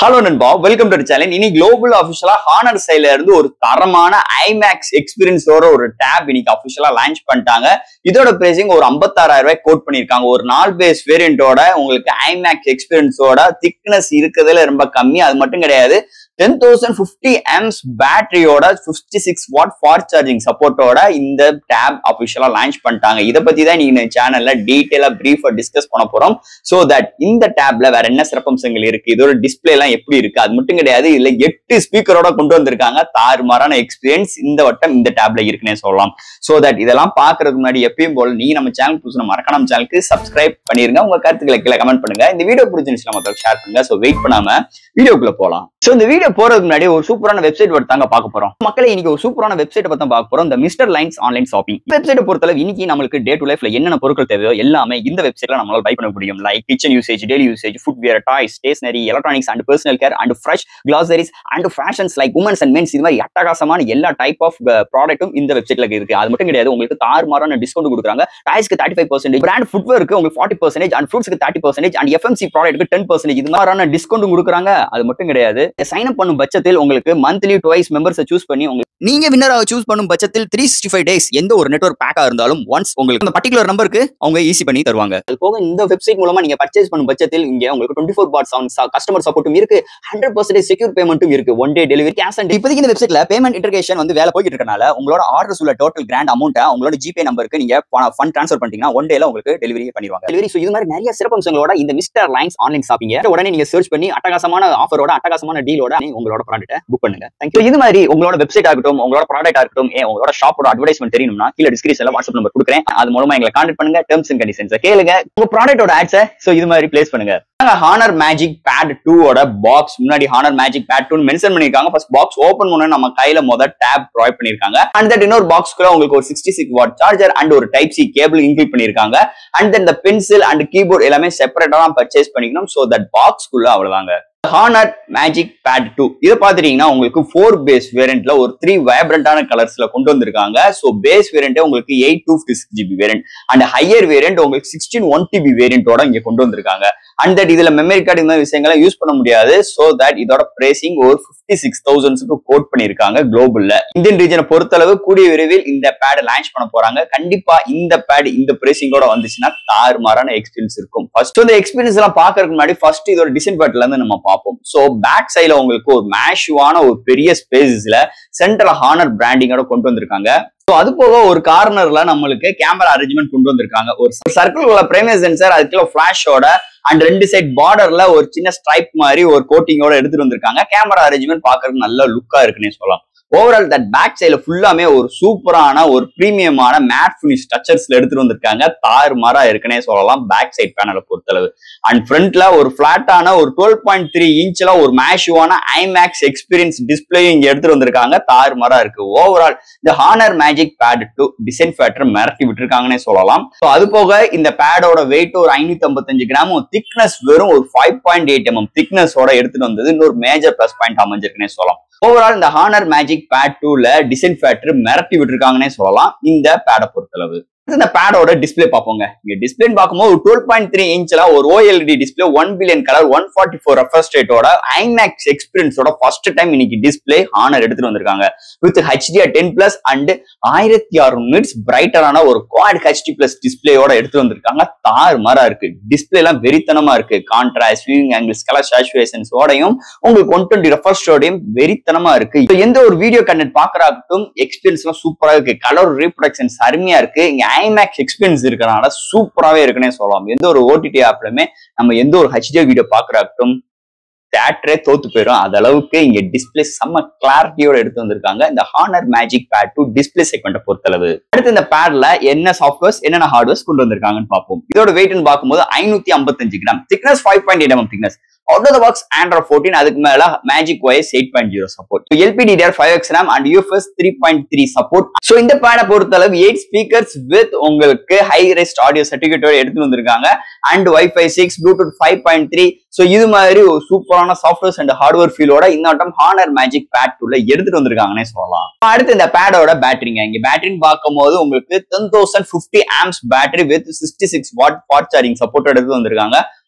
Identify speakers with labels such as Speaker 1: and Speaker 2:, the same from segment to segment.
Speaker 1: hello நண்பா welcome to channel இனி global அபிஷியலா ஹானர் சைட்ல இருந்து ஒரு தரமான ஐமேக்ஸ் எக்ஸ்பீரியன்ஸோட ஒரு டேப் இன்னைக்கு அபிஷியலா லான்ச் பண்ணிட்டாங்க இதோட பிரைசிங் ஒரு 56000 ரூபாய் கோட் பண்ணிருக்காங்க ஒரு நாலு பேஸ் வேரியண்டோட உங்களுக்கு ஐமேக்ஸ் எக்ஸ்பீரியன்ஸோட திக்னஸ் இருக்கிறதுல ரொம்ப கம்மி அது மட்டும் கிடையாது டென் தௌசண்ட் ஃபிஃப்டி எம்ஸ் பேட்டரியோட fifty six watt for charging சப்போர்ட்டோட இந்த டேப் அபிஷியலா லான்ச் பண்ணிட்டாங்க இதை பத்தி தான் நீங்க சேனல்ல டீட்டெயிலா பிரீஃபா டிஸ்கஸ் பண்ண போறோம் சோ தட் இந்த டேப்ல வேற என்ன சிறப்பம்சங்கள் இருக்கு இதோட டிஸ்பிளே எல்லாம் எப்படி இருக்கு அது மட்டும் கிடையாது இதுல எட்டு ஸ்பீக்கரோட கொண்டு வந்திருக்காங்க தாறுமாறான எக்ஸ்பீரியன்ஸ் இந்த வட்டம் இந்த டேப்ல இருக்குன்னே சொல்லலாம் சோ தட் இதெல்லாம் பாக்குறதுக்கு முன்னாடி எப்பயும் போல நீங்க நம்ம சேனல் புதுசு மறக்காம நம்ம சேனலுக்கு சப்ஸ்கிரைப் பண்ணிருங்க உங்க கருத்துக்களை கீழே கமெண்ட் பண்ணுங்க இந்த வீடியோ பிடிச்சிருந்துச்சுன்னா மக்கள் ஷேர் பண்ணுங்க சோ வெயிட் பண்ணாம வீடியோக்குள்ள போலாம் சோ இந்த வீடியோ போறதுக்கு முன்னாடி ஒரு சூப்பரான வெப்சைட் பத்தி தாங்க பார்க்க போறோம் மக்களே இன்னைக்கு ஒரு சூப்பரான வெப்சைட் பத்தி தான் பார்க்க போறோம் இந்த மிஸ்டர் லைன்ஸ் ஆன்லைன் ஷாப்பிங் வெப்சைட்டை பொறுத்தளவு இன்னைக்கு நம்மளுக்கு டே டு லைஃப்ல என்னென்ன பொருட்கள் தேவையோ எல்லாமே இந்த வெப்சைட்ல நம்மளால பை பண்ண முடியும் like kitchen usage daily usage footwear toys stationery electronics and personal care and fresh groceries and fashions like women's and men's இது மாதிரி அட்டகாசமான எல்லா டைப் ஆஃப் ப்ராடக்ட்டும் இந்த வெப்சைட்ல இருக்கு அது மட்டும் கிடையாது உங்களுக்கு தாறுமாறான டிஸ்கவுண்ட் கொடுக்குறாங்க டாய்ஸ்க்கு தேர்ட்டி ஃபைவ் பர்சன்டேஜ் பிராண்ட் ஃபுட்வேருக்கு உங்களுக்கு ஃபார்ட்டி பர்சன்டேஜ் அண்ட் ஃப்ரூட்ஸ்க்கு தேர்ட்டி பர்சன்டேஜ் அண்ட் எஃப்எம்சி ப்ராடக்ட்க்கு டென் பர்சன்டேஜ் இது மாதிரியான டிஸ்கவுண்ட் கொடுக்குறாங்க அது மட்டும் கிடையாது சைன் அப் பண்ணும் பட்சத்தில் உங்களுக்கு மந்த்லி டுவைஸ் மெம்பர்ஸை சூஸ் பண்ணி உங்களுக்கு நீங்க வின்னராக சூஸ் பண்ணும் பட்சத்தில் த்ரீ சிக்ஸ்டி ஃபைவ் டேஸ் எந்த ஒரு நெட்ஒர்க் பேக்கா இருந்தாலும் ஒன்ஸ் உங்களுக்கு அந்த பர்டிகுலர் நம்பருக்கு அவங்க ஈஸி பண்ணி தருவாங்க அது போக இந்த வெப்சைட் மூலமா நீங்க பர்ச்சேஸ் பண்ணும் பட்சத்தில் இங்க உங்களுக்கு டுவெண்ட்டி ஃபோர் பார் கஸ்டமர் சப்போர்ட்டும் இருக்கு ஹண்ட்ரட் பர்சன்டேஜ் செக்யூர் பேமெண்ட்டும் இருக்கு one day delivery cash and இப்போதைக்கு இந்த வெப்சைட்ல பேமெண்ட் இன்டர்கேஷன் வந்து வேலை போயிட்டு இருக்கனால உங்களோட ஆர்டர்ஸ் உள்ள டோட்டல் கிராண்ட் அமௌண்ட்டை உங்களோட ஜிபே நம்பருக்கு நீங்க ஃபண்ட் ட்ரான்ஸ்ஃபர் பண்ணிட்டீங்கன்னா ஒன் டேல உங்களுக்கு டெலிவரி பண்ணிடுவாங்க டெலிவரி ஸோ இது மாதிரி நிறைய சிறப்பம்சங்களோட இந்த மிஸ்டர் லைன்ஸ் ஆன்லைன் ஷாப்பிங் உடனே நீங்க சர்ச் பண்ணி அட்டகாசமான ஆஃபரோட அட்டகாசமான டீலோட உங்களோட ப்ராடக்ட்டை புக் பண்ணுங்க தேங்க்யூ இது மாதிரி உங்களோட வெப்சைட் ஆகட்டும் உங்களோட ப்ராடக்ட் இருக்கட்டும் ஏன் உங்களோட ஷாப்போட அட்வர்டைஸ்மெண்ட் தெரியணும்னா கீழே டிஸ்கிரிப்ஷன்ல வாட்ஸ்அப் நம்பர் கொடுக்குறேன் அது மூலமா எங்களை கான்டாக்ட் பண்ணுங்க டேர்ம்ஸ் அண்ட் கண்டிஷன்ஸ் கேளுங்க உங்க ப்ராடக்ட்டோட ஆட்ஸை சோ இது மாதிரி பிளேஸ் பண்ணுங்க ஹானர் மேஜிக் பேட் டூவோட பாக்ஸ் முன்னாடி Honor magic pad two mention பண்ணிருக்காங்க ஃபர்ஸ்ட் பாக்ஸ் ஓபன் பண்ண நம்ம கையில முதல் டேப் ப்ரொவைட் பண்ணிருக்காங்க அண்ட் தட் இன்னொரு பாக்ஸ்க்குள்ள உங்களுக்கு ஒரு sixty six watt charger and ஒரு டைப் சி கேபிள் இன்க்ளூட் பண்ணிருக்காங்க அண்ட் தென் இந்த பென்சில் அண்ட் கீபோர்ட் எல்லாமே செப்பரேட்டா தான் பர்ச்சேஸ் பண்ணிக்கணும் சோ தட் பாக்ஸ்க்குள்ள அவ்வளவுதாங்க ஹானர் மேஜிக் பேட் டூ இதை பாத்துட்டீங்கன்னா உங்களுக்கு ஃபோர் பேஸ் வேரியன்ட்ல ஒரு த்ரீ வைப்ரண்டான கலர்ஸ்ல கொண்டு வந்திருக்காங்க ஸோ பேஸ் வேரியன்ட் உங்களுக்கு eight two fifty six GB variant and higher variant உங்களுக்கு சிக்ஸ்டீன் ஒன் டிபி வேரியன்ட்டோட இங்க கொண்டு வந்திருக்காங்க அண்ட் தட் இதுல மெமரி கார்டு இந்த மாதிரி விஷயங்களை யூஸ் பண்ண முடியாது ஸோ தட் இதோட பிரைசிங் ஒரு ஃபிஃப்டி சிக்ஸ் தௌசண்ட்ஸுக்கு கோட் பண்ணிருக்காங்க குளோபல்ல இந்தியன் ரீஜனை பொறுத்தளவு கூடிய விரைவில் இந்த பேட் லான்ச் பண்ண போறாங்க கண்டிப்பா இந்த பேட் இந்த பிரைசிங்கோட வந்துச்சுன்னா தாறுமாறான எக்ஸ்பீரியன்ஸ் இருக்கும் ஃபர்ஸ்ட் இந்த எக்ஸ்பீரியன்ஸ் எல்லாம் பாக்குறதுக்கு முன்னாடி ஃபர்ஸ்ட் இதோட டிசைன் பேட்ல இருந்து நம்ம பார்ப்போம் ஸோ பேக் சைட்ல உங்களுக்கு ஒரு மேஷுவான ஒரு பெரிய ஸ்பேசஸ்ல சென்ட்ரல் ஹானர் பிராண்டிங்கோட கொண்டு வந்திருக்காங்க ஸோ அது போக ஒரு கார்னர்ல நம்மளுக்கு கேமரா அரேஞ்ச்மெண்ட் கொண்டு வந்திருக்காங்க ஒரு சர்க்கிள் உள்ள பிரைமரி சென்சர் அதுக்குள்ள ஃபிளாஷோட அண்ட் ரெண்டு சைட் பார்டர்ல ஒரு சின்ன ஸ்ட்ரைப் மாதிரி ஒரு கோட்டிங்கோட எடுத்துட்டு வந்திருக்காங்க கேமரா அரேஞ்ச்மெண்ட் பாக்குறதுக்கு நல்ல லுக்கா இருக்குன்னே சொல்லலாம் ஓவரால் தட் பேக் சைட்ல ஃபுல்லாமே ஒரு சூப்பரான ஒரு பிரீமியமான மேட் ஃபினிஷ் டச்சர்ஸ்ல எடுத்துட்டு வந்திருக்காங்க தாறு மாறா இருக்குன்னே சொல்லலாம் பேக் சைட் பேனலை பொறுத்தளவு அண்ட் ஃப்ரண்ட்ல ஒரு பிளாட்டான ஒரு டுவெல் பாயிண்ட் த்ரீ இன்ச்ல ஒரு மேஷுவான ஐமேக்ஸ் எக்ஸ்பீரியன்ஸ் டிஸ்பிளேயும் இங்க எடுத்துட்டு வந்திருக்காங்க தாறு மாறா இருக்கு ஓவரால் இந்த Honor magic pad two design factor மிரட்டி விட்டுருக்காங்கன்னே சொல்லலாம் ஸோ அது போக இந்த பேடோட வெயிட் ஒரு ஐநூத்தி ஐம்பத்தஞ்சு கிராம் திக்னஸ் வெறும் ஒரு ஃபைவ் பாயிண்ட் எயிட் எம்எம் திக்னஸோட எடுத்துட்டு வந்தது இன்னொரு மேஜர் பிளஸ் பாயிண்ட் அமைஞ்சிருக்குன்னே சொல்லலாம் ஓவரால் இந்த ஹானர் மேஜிக் பேட் டூல டிசைன் ஃபேக்டர் மிரட்டி விட்டுருக்காங்கன்னே சொல்லலாம் இந்த பேடை பொறுத்தளவு இந்த பேடோட டிஸ்பிளே பார்ப்போங்க இங்க டிஸ்பிளே பார்க்கும்போது டுவெல் பாயிண்ட் த்ரீ இன்ச்ல ஒரு OLED display one billion colour one forty four refresh ஸ்டேட்டோட ஐமேக்ஸ் எக்ஸ்பீரியன்ஸோட ஃபர்ஸ்ட் டைம் இன்னைக்கு டிஸ்பிளே ஹானர் எடுத்துட்டு வந்திருக்காங்க with HDR ten plus and ஆயிரத்தி அறுநூறு மினிட்ஸ் பிரைட்டரான ஒரு குவாட் ஹெச்டி பிளஸ் டிஸ்பிளேயோட எடுத்துட்டு வந்திருக்காங்க தாறு மாறா இருக்கு டிஸ்பிளே எல்லாம் வெறித்தனமா இருக்கு கான்ட்ராஸ்ட் வியூவிங் ஆங்கிள்ஸ் கலர் சாச்சுவேஷன்ஸோடையும் உங்களுக்கு ஒன் டுவெண்ட்டி ரெஃபர்ஸ்டோடையும் வெறித்தனமா இருக்கு இப்போ எந்த ஒரு வீடியோ கண்டென்ட் பாக்குறாகட்டும் எக்ஸ்பீரியன்ஸ் எல்லாம் சூப்பரா இருக்கு கலர் ரீப்ரொடக்ஷன்ஸ் அருமையா இருக்கு இங்க ஐமேக்ஸ் எக்ஸ்பீரியன்ஸ் இருக்கனால சூப்பராகவே இருக்குன்னே சொல்லலாம் எந்த ஒரு ஓடிடி ஆப்லயுமே நம்ம எந்த ஒரு ஹெச்டி வீடியோ பாக்குறாகட்டும் தேட்டரே தோத்து போயிடும் அது அளவுக்கு இங்க டிஸ்பிளே செம்ம கிளாரிட்டியோட எடுத்து வந்திருக்காங்க இந்த Honor magic pad two display செக்மெண்ட்டை பொறுத்தளவு அடுத்து இந்த பேட்ல என்ன சாஃப்ட்வேர்ஸ் என்னென்ன ஹார்ட்வேர்ஸ் கொண்டு வந்திருக்காங்கன்னு பார்ப்போம் இதோட வெயிட்னு பார்க்கும்போது ஐநூத்தி ஐம்பத்தஞ்சு gram thickness five point eight M thickness out of the box Android fourteen அதுக்கு மேல magic OS eight point zero support LPDDR five X RAM and UFS three point three support so இந்த பேடை பொறுத்தளவு எயிட் ஸ்பீக்கர்ஸ் வித் உங்களுக்கு high res audio சர்டிஃபிகேட்டோட எடுத்துட்டு வந்திருக்காங்க and WiFi six Bluetooth five point three so இது மாதிரி ஒரு சூப்பரான சாஃப்ட்வேர்ஸ் அண்ட் ஹார்ட்வேர் ஃபீலோட இந்த ஆட்டம் ஹானர் மேஜிக் பேட் உள்ள எடுத்துட்டு வந்திருக்காங்கன்னே சொல்லலாம் அடுத்து இந்த பேடோட பேட்டரிங்க இங்க பேட்டரின்னு பார்க்கும்போது உங்களுக்கு டென் தௌசண்ட் ஃபிஃப்டி ஆம்ஸ் battery with sixty six watt fast charging support எடுத்து வந்திருக்காங்க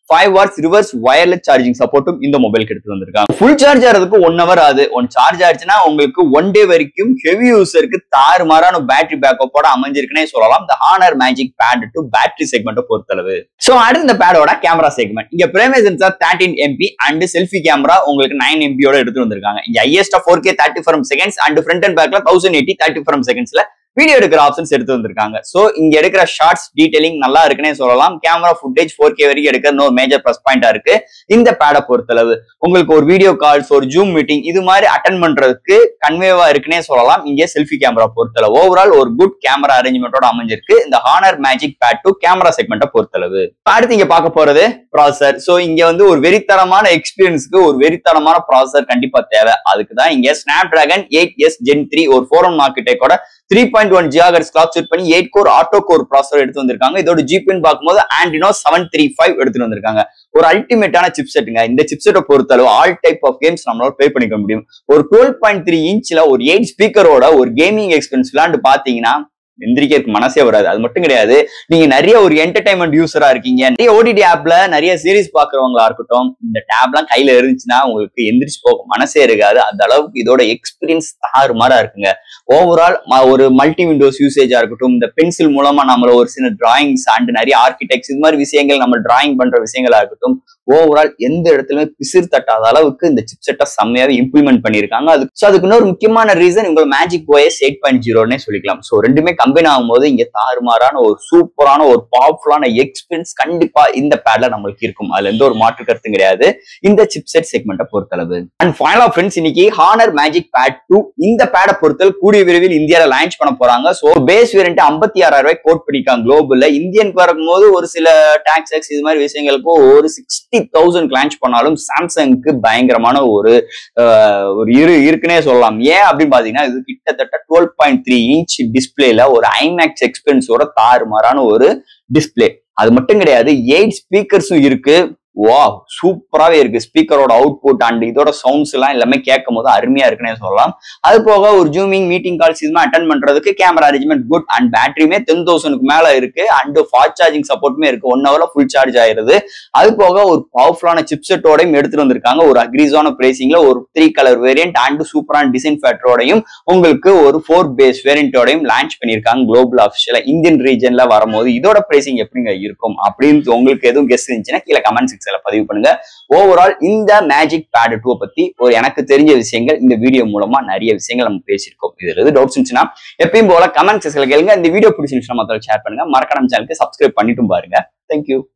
Speaker 1: five watts reverse wireless charging சப்போர்ட்டும் இந்த மொபைலுக்கு எடுத்து வந்திருக்காங்க ஃபுல் சார்ஜ் ஆகிறதுக்கு ஒன் ஹவர் ஆகுது ஒன் சார்ஜ் ஆச்சுன்னா உங்களுக்கு ஒன் டே வரைக்கும் ஹெவி யூசருக்கு தாறுமாறான பேட்டரி பேக்கப்போட அமைஞ்சிருக்குன்னே சொல்லலாம் இந்த Honor magic pad two battery செக்மெண்ட்டை பொறுத்தளவு ஸோ அடுத்த இந்த பேடோட கேமரா செக்மெண்ட் இங்க prime sensor thirteen MP and selfie camera உங்களுக்கு நைன் எம்பியோட எடுத்து வந்திருக்காங்க இங்க ஹையஸ்டா four K thirty from seconds and front and பேக்ல தௌசண்ட் எயிட்டி தேர்ட்டி ஃப்ரம் செகண்ட்ஸ்ல வீடியோ எடுக்கிற ஆப்ஷன்ஸ் எடுத்து வந்திருக்காங்க சோ இங்க எடுக்கிற ஷார்ட்ஸ் டீடைலிங் நல்லா இருக்குன்னே சொல்லலாம் கேமரா ஃபுட்டேஜ் ஃபோர் கே வரைக்கும் எடுக்கிறது ஒரு மேஜர் ப்ளஸ் பாயிண்டா இருக்கு இந்த பேடை பொறுத்தளவு உங்களுக்கு ஒரு வீடியோ கால்ஸ் ஒரு ஜூம் மீட்டிங் இது மாதிரி அட்டன் பண்றதுக்கு கன்வேவா இருக்குன்னே சொல்லலாம் இங்கே செல்ஃபி கேமரா பொறுத்தளவு ஓவரால் ஒரு குட் கேமரா அரேஞ்ச்மெண்டோட அமைஞ்சிருக்கு இந்த Honor magic pad two camera செக்மெண்ட்டை பொறுத்தளவு அடுத்து இங்க பார்க்க போறது ப்ராசர் சோ இங்க வந்து ஒரு வெறித்தனமான எக்ஸ்பீரியன்ஸ்க்கு ஒரு வெறித்தனமான ப்ராசர் கண்டிப்பா தேவை அதுக்கு தான் இங்க Snapdragon eight S gen three ஒரு ஃபோர் ஒன் மார்க்கெட்டோட three point one gigahertz clock set பண்ணி eight core octa core processor எடுத்து வந்திருக்காங்க இதோட ஜிபின்னு பார்க்கும்போது ஆண்டினோ செவன் த்ரீ ஃபைவ் எடுத்துட்டு வந்திருக்காங்க ஒரு அல்டிமேட்டான சிப் செட்டுங்க இந்த சிப் செட்டை பொறுத்தளவு ஆல் டைப் ஆஃப் கேம்ஸ் நம்மளால ப்ளே பண்ணிக்க முடியும் ஒரு டுவெல் பாயிண்ட் த்ரீ இன்ச்ல ஒரு எயிட் ஸ்பீக்கரோட ஒரு கேமிங் எக்ஸ்பீரியன்ஸ் விளாண்டு பாத்தீங்கன்னா எந்திரிக்கிறதுக்கு மனசே வராது அது மட்டும் கிடையாது நீங்க நிறைய ஒரு என்டர்டைன்மெண்ட் யூஸரா இருக்கீங்க நிறைய ஓடிடி ஆப்ல நிறைய சீரிஸ் பாக்குறவங்களா இருக்கட்டும் இந்த டேப்லாம் கையில இருந்துச்சுன்னா உங்களுக்கு எந்திரிச்சு போக மனசே இருக்காது அந்த அளவுக்கு இதோட எக்ஸ்பீரியன்ஸ் தாறுமாறா இருக்குங்க ஓவரால் ஒரு மல்டி விண்டோஸ் யூசேஜா இருக்கட்டும் இந்த பென்சில் மூலமா நம்மள ஒரு சில டிராயிங்ஸ் அண்ட் நிறைய ஆர்கிடெக்ட்ஸ் இது மாதிரி விஷயங்கள் நம்ம டிராயிங் பண்ற விஷயங்களா இருக்கட்டும் ஓவரால் எந்த இடத்துலயுமே பிசிறு தட்டாத அளவுக்கு இந்த சிப் செட்டை செம்மையாவே இம்ப்ளிமெண்ட் பண்ணியிருக்காங்க அது ஸோ அதுக்கு இன்னொரு முக்கியமான ரீசன் உங்களை மேஜிக் ஓஎஸ் எயிட் பாயிண்ட் ஜீரோன்னே சொல்லிக்கலாம் ஸோ ரெண்டுமே கம்பைன் ஆகும்போது இங்க தாறுமாறான ஒரு சூப்பரான ஒரு பவர்ஃபுல்லான எக்ஸ்பீரியன்ஸ் கண்டிப்பா இந்த பேட்ல நம்மளுக்கு இருக்கும் அதுல எந்த ஒரு மாற்று கருத்தும் கிடையாது இந்த சிப் செட் செக்மெண்ட்டை பொறுத்தளவு அண்ட் ஃபைனலா ஃப்ரெண்ட்ஸ் இன்னைக்கு ஹானர் மேஜிக் பேட் டூ இந்த பேடை பொறுத்தல் கூடிய விரைவில் இந்தியாவில் லான்ச் பண்ண போறாங்க ஸோ பேஸ் வேரியன்ட் ஐம்பத்தி ஆறாயிரம் ரூபாய் கோட் பண்ணிருக்காங்க குளோபல்ல இந்தியனுக்கு வரும்போது ஒரு சில டாக்ஸஸ் இது மாதிரி விஷயங்களுக்கு ஒரு சிக்ஸ்டி தௌசண்ட் லான்ச் பண்ணாலும் சாம்சங்க்கு பயங்கரமான ஒரு ஒரு இரு இருக்குன்னே சொல்லலாம் ஏன் அப்படின்னு பாத்தீங்கன்னா இது கிட்டத்தட்ட டுவெல் பாயிண்ட் த்ரீ இன்ச் டிஸ்பிளேல ஒரு ஐமேக்ஸ் எக்ஸ்பென்ஸோட தாறுமாறான ஒரு டிஸ்பிளே அது மட்டும் கிடையாது எயிட் ஸ்பீக்கர்ஸும் இருக்கு வா சூப்பராகவே இருக்கு ஸ்பீக்கரோட அவுட்புட் அண்ட் இதோட சவுண்ட்ஸ் எல்லாம் எல்லாமே கேட்கும் போது அருமையா இருக்குன்னே சொல்லலாம் அது போக ஒரு ஜூமிங் மீட்டிங் கால்ஸ் இதுமே அட்டன் பண்றதுக்கு கேமரா அரேஞ்ச்மெண்ட் குட் அண்ட் பேட்டரியுமே டென் தௌசண்ட்க்கு மேல இருக்கு அண்ட் ஃபாஸ்ட் சார்ஜிங் சப்போர்ட்டுமே இருக்கு ஒன் ஹவர்ல ஃபுல் சார்ஜ் ஆயிருது அது போக ஒரு பவர்ஃபுல்லான சிப்செட்டோடையும் எடுத்துட்டு வந்திருக்காங்க ஒரு அக்ரீஸான பிரைசிங்ல ஒரு த்ரீ கலர் வேரியன்ட் அண்ட் சூப்பரான டிசைன் ஃபேக்டரோடையும் உங்களுக்கு ஒரு ஃபோர் பேஸ் வேரியன்ட்டோடையும் லான்ச் பண்ணியிருக்காங்க குளோபல் அஃபிஷியலா இந்தியன் ரீஜன்ல வரும்போது இதோட பிரைசிங் எப்படிங்க இருக்கும் அப்படின்னு உங்களுக்கு எதுவும் கெஸ்ட் இருந்துச்சுன்னா கீழே கமெண்ட் செக்ஷன்ல பதிவு பண்ணுங்க ஓவரால் இந்த மேஜிக் பேட் டூ பத்தி ஒரு எனக்கு தெரிஞ்ச விஷயங்கள் இந்த வீடியோ மூலமா நிறைய விஷயங்கள் நம்ம பேசியிருக்கோம் இதுல எது டவுட்ஸ் இருந்துச்சுன்னா எப்பயும் போல கமெண்ட் செக்ஷன்ல கேளுங்க இந்த வீடியோ பிடிச்சிருந்துச்சுன்னா மத்தவங்க ஷேர் பண்ணுங்க மறக்காம சேனலுக்கு சப்ஸ்கிரைப் பண்ணிட்டும் பாருங்க தேங்க்யூ